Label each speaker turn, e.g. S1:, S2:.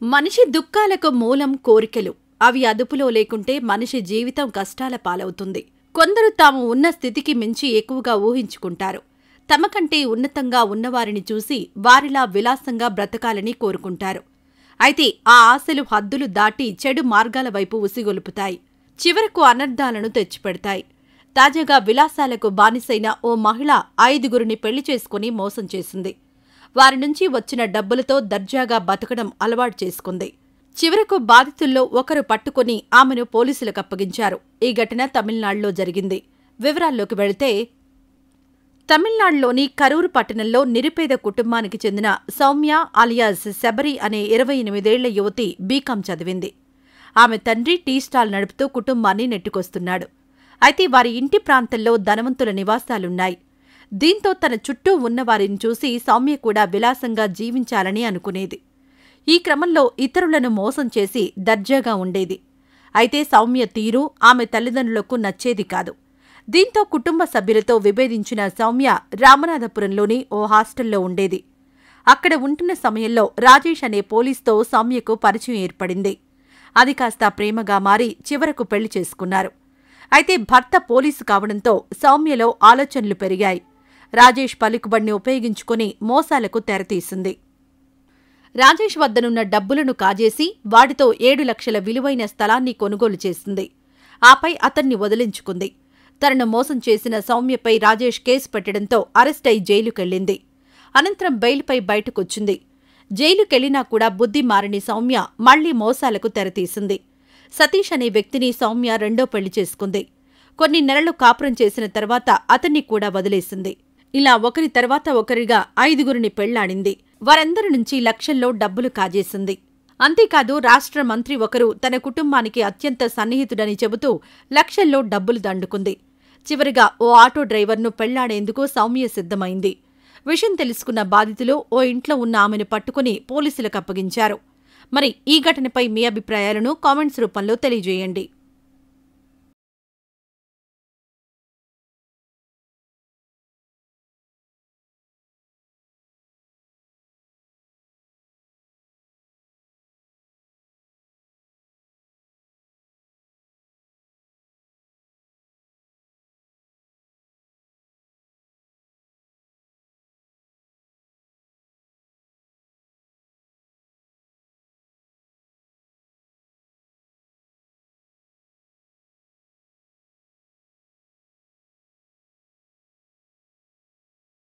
S1: మనిషి దుఃఖాలకు మూలం కోరికలు అవి అదుపులో లేకుంటే మనిషి జీవితం కష్టాల పాలవుతుంది కొందరు తాము ఉన్న స్థితికి మించి ఎక్కువగా ఊహించుకుంటారు తమకంటే ఉన్నతంగా ఉన్నవారిని చూసి వారిలా విలాసంగా బ్రతకాలని కోరుకుంటారు అయితే ఆ ఆశలు హద్దులు దాటి చెడు మార్గాల వైపు ఉసిగొలుపుతాయి చివరకు అనర్థాలను తెచ్చిపెడతాయి తాజాగా విలాసాలకు బానిసైన ఓ మహిళ ఐదుగురిని పెళ్లి చేసుకుని మోసం చేసింది వారి నుంచి వచ్చిన డబ్బులతో దర్జాగా బతకడం అలవాటు చేసుకుంది చివరకు బాధితుల్లో ఒకరు పట్టుకుని ఆమెను పోలీసులకు అప్పగించారు ఈ ఘటన తమిళనాడులో జరిగింది వివరాల్లోకి వెళితే తమిళనాడులోని కరూరు పట్టణంలో నిరుపేద కుటుంబానికి చెందిన సౌమ్య అలియాస్ శబరి అనే ఇరవై ఎనిమిదేళ్ల యువతి బీకాం చదివింది ఆమె తండ్రి టీ స్టాల్ నడుపుతూ కుటుంబాన్ని నెట్టుకొస్తున్నాడు అయితే వారి ఇంటి ప్రాంతంలో ధనవంతుల నివాసాలున్నాయి దీంతో తన చుట్టూ ఉన్నవారిని చూసి సౌమ్య కూడా విలాసంగా జీవించాలని అనుకునేది ఈ క్రమంలో ఇతరులను మోసం చేసి దర్జాగా ఉండేది అయితే సౌమ్య తీరు ఆమె తల్లిదండ్రులకు నచ్చేది కాదు దీంతో కుటుంబ సభ్యులతో విభేదించిన సౌమ్య రామనాథపురంలోని ఓ హాస్టల్లో ఉండేది అక్కడ ఉంటున్న సమయంలో రాజేష్ అనే పోలీస్తో సౌమ్యకు పరిచయం ఏర్పడింది అది కాస్త ప్రేమగా మారి చివరకు పెళ్లి చేసుకున్నారు అయితే భర్త పోలీసు కావడంతో సౌమ్యలో ఆలోచనలు పెరిగాయి రాజేష్ పలుకుబడిని ఉపయోగించుకుని మోసాలకు తెరతీసింది రాజేష్ వద్దనున్న డబ్బులను కాజేసి వాటితో ఏడు లక్షల విలువైన స్థలాన్ని కొనుగోలు చేసింది ఆపై అతన్ని వదిలించుకుంది తనను మోసం చేసిన సౌమ్యపై రాజేష్ కేసు పెట్టడంతో అరెస్టై జైలుకెళ్లింది అనంతరం బెయిల్పై బయటకొచ్చింది జైలుకెళ్లినా కూడా బుద్ధి మారని సౌమ్య మళ్లీ మోసాలకు తెరతీసింది సతీష్ అనే వ్యక్తిని సౌమ్య రెండో పెళ్లి చేసుకుంది కొన్ని నెలలు కాపురం చేసిన తర్వాత అతన్ని కూడా వదిలేసింది ఇలా ఒకరి తర్వాత ఒకరిగా ఐదుగురిని పెళ్లాడింది వారందరి నుంచి లక్షల్లో డబ్బులు కాజేసింది అంతేకాదు రాష్ట్ర మంత్రి ఒకరు తన కుటుంబానికి అత్యంత సన్నిహితుడని చెబుతూ లక్షల్లో డబ్బులు దండుకుంది చివరిగా ఓ ఆటో డ్రైవర్ను పెళ్లాడేందుకు సౌమ్య సిద్ధమైంది విషయం తెలుసుకున్న బాధితులు ఓ ఇంట్లో ఉన్న ఆమెను పట్టుకుని పోలీసులకు అప్పగించారు మరి ఈ ఘటనపై మీ అభిప్రాయాలను కామెంట్స్ రూపంలో తెలియజేయండి